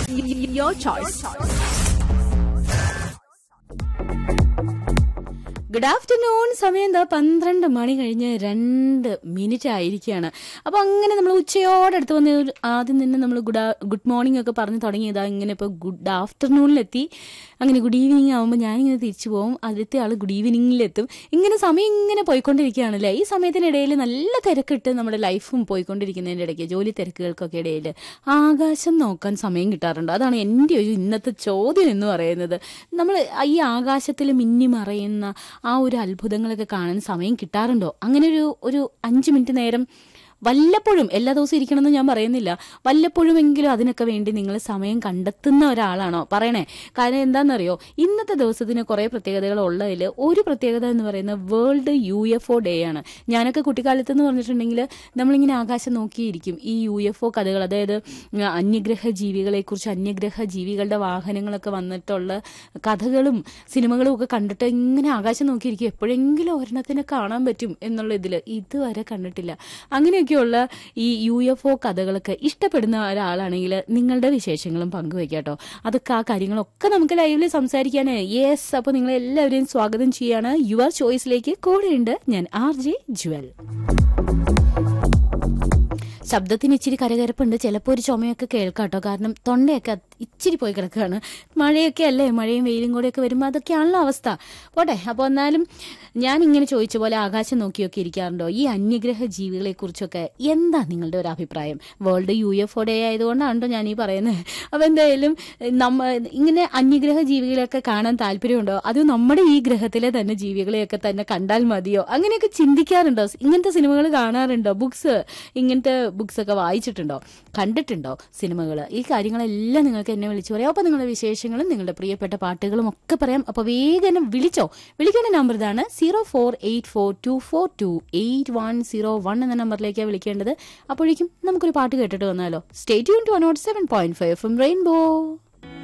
your choice. Good afternoon സമയം എന്താ പന്ത്രണ്ട് മണി കഴിഞ്ഞ് രണ്ട് മിനിറ്റ് ആയിരിക്കുകയാണ് അപ്പോൾ അങ്ങനെ നമ്മൾ ഉച്ചയോടടുത്ത് വന്ന് ഒരു- ആദ്യം തന്നെ നമ്മൾ ഗുഡ് ഗുഡ് മോർണിംഗ് ഒക്കെ പറഞ്ഞ് തുടങ്ങിയതാ ഇങ്ങനെ ഇപ്പോൾ ഗുഡ് ആഫ്റ്റർനൂണിലെത്തി അങ്ങനെ ഗുഡ് ഈവനിങ് ആകുമ്പോൾ ഞാനിങ്ങനെ തിരിച്ചു പോകും ആദ്യത്തെ ആൾ ഗുഡ് ഈവനിങ്ങിലെത്തും ഇങ്ങനെ സമയം ഇങ്ങനെ പോയിക്കൊണ്ടിരിക്കുകയാണല്ലേ ഈ സമയത്തിനിടയിൽ നല്ല തിരക്കിട്ട് നമ്മുടെ ലൈഫും പോയിക്കൊണ്ടിരിക്കുന്നതിൻ്റെ ഇടയ്ക്ക് ജോലി തിരക്കുകൾക്കൊക്കെ ഇടയിൽ ആകാശം നോക്കാൻ സമയം കിട്ടാറുണ്ട് അതാണ് എൻ്റെ ഒരു ഇന്നത്തെ ചോദ്യം എന്ന് പറയുന്നത് നമ്മൾ ഈ ആകാശത്തിൽ മിന്നി മറയുന്ന ആ ഒരു അത്ഭുതങ്ങളൊക്കെ കാണാൻ സമയം കിട്ടാറുണ്ടോ അങ്ങനെ ഒരു ഒരു അഞ്ച് മിനിറ്റ് നേരം വല്ലപ്പോഴും എല്ലാ ദിവസവും ഇരിക്കണമെന്ന് ഞാൻ പറയുന്നില്ല വല്ലപ്പോഴുമെങ്കിലും അതിനൊക്കെ വേണ്ടി നിങ്ങൾ സമയം കണ്ടെത്തുന്ന ഒരാളാണോ പറയണേ കാരണം എന്താണെന്നറിയോ ഇന്നത്തെ ദിവസത്തിന് കുറേ പ്രത്യേകതകൾ ഉള്ളതിൽ ഒരു പ്രത്യേകത എന്ന് പറയുന്നത് world U F O day ആണ് ഞാനൊക്കെ കുട്ടിക്കാലത്ത് എന്ന് പറഞ്ഞിട്ടുണ്ടെങ്കിൽ നമ്മളിങ്ങനെ ആകാശം നോക്കിയിരിക്കും ഈ യു എഫ് ഒ കഥകൾ അതായത് ഉം, അന്യഗ്രഹ ജീവികളെക്കുറിച്ച് അന്യഗ്രഹ ജീവികളുടെ വാഹനങ്ങളൊക്കെ വന്നിട്ടുള്ള കഥകളും സിനിമകളും ഒക്കെ കണ്ടിട്ട് ഇങ്ങനെ ആകാശം നോക്കിയിരിക്കും എപ്പോഴെങ്കിലും ഒരെണ്ണത്തിനെ കാണാൻ പറ്റും എന്നുള്ള ഇതിൽ ഇതുവരെ കണ്ടിട്ടില്ല അങ്ങനെയൊക്കെയുള്ള ഈ യു എഫ് ഒ കഥകളൊക്കെ ഇഷ്ടപ്പെടുന്ന ഒരാളാണെങ്കിൽ നിങ്ങളുടെ വിശേഷങ്ങളും പങ്കുവെക്കാം കേട്ടോ അതൊക്കെ ആ കാര്യങ്ങളൊക്കെ നമുക്ക് ലൈവിൽ സംസാരിക്കാൻ യെസ് അപ്പോൾ നിങ്ങളെല്ലാവരെയും സ്വാഗതം ചെയ്യാണ് യുവർ ചോയ്സിലേക്ക് കൂടെയുണ്ട് ഞാൻ ആർ ജെ ജുവൽ ശബ്ദത്തിന് ഇച്ചിരി കരകരപ്പുണ്ട് ചിലപ്പോൾ ഒരു ചുമയൊക്കെ കേൾക്കാട്ടോ കാരണം തൊണ്ടയൊക്കെ അത് ഇച്ചിരി പോയി കിടക്കുകയാണ് മഴയൊക്കെ അല്ലേ മഴയും വെയിലും കൂടെയൊക്കെ വരുമ്പോൾ അതൊക്കെയാണല്ലോ അവസ്ഥ പോട്ടെ അപ്പോൾ എന്നാലും ഞാൻ ഇങ്ങനെ ചോദിച്ച പോലെ ആകാശം നോക്കിയൊക്കെ ഇരിക്കാറുണ്ടോ ഈ അന്യഗ്രഹ ജീവികളെ കുറിച്ചൊക്കെ എന്താ നിങ്ങളുടെ ഒരു അഭിപ്രായം world U F O day ആയതുകൊണ്ടാണല്ലോ ഞാൻ ഈ പറയുന്നത് അപ്പോൾ എന്തായാലും നമ്മ ഇങ്ങനെ അന്യഗ്രഹ ജീവികളെയൊക്കെ കാണാൻ താല്പര്യമുണ്ടോ അതോ നമ്മുടെ ഈ ഗ്രഹത്തിലെ തന്നെ ജീവികളെയൊക്കെ തന്നെ കണ്ടാൽ മതിയോ അങ്ങനെയൊക്കെ ചിന്തിക്കാറുണ്ടോ ഇങ്ങനത്തെ സിനിമകൾ കാണാറുണ്ടോ ബുക്സ് ഇങ്ങനത്തെ ബുക്സ് ഒക്കെ വായിച്ചിട്ടുണ്ടോ കണ്ടിട്ടുണ്ടോ സിനിമകൾ ഈ കാര്യങ്ങളെല്ലാം നിങ്ങൾക്ക് എന്നെ വിളിച്ചു പറയാം അപ്പോൾ നിങ്ങളുടെ വിശേഷങ്ങളും നിങ്ങളുടെ പ്രിയപ്പെട്ട പാട്ടുകളും ഒക്കെ പറയാം അപ്പോൾ വേഗം എന്നെ വിളിച്ചോ വിളിക്കേണ്ട നമ്പർ ഇതാണ് zero four eight four two four two eight one zero one എന്ന നമ്പറിലേക്കാണ് വിളിക്കേണ്ടത് അപ്പോഴേക്കും നമുക്കൊരു പാട്ട് കേട്ടിട്ട് വന്നാലോ stay tune to naught seven point five from rainbow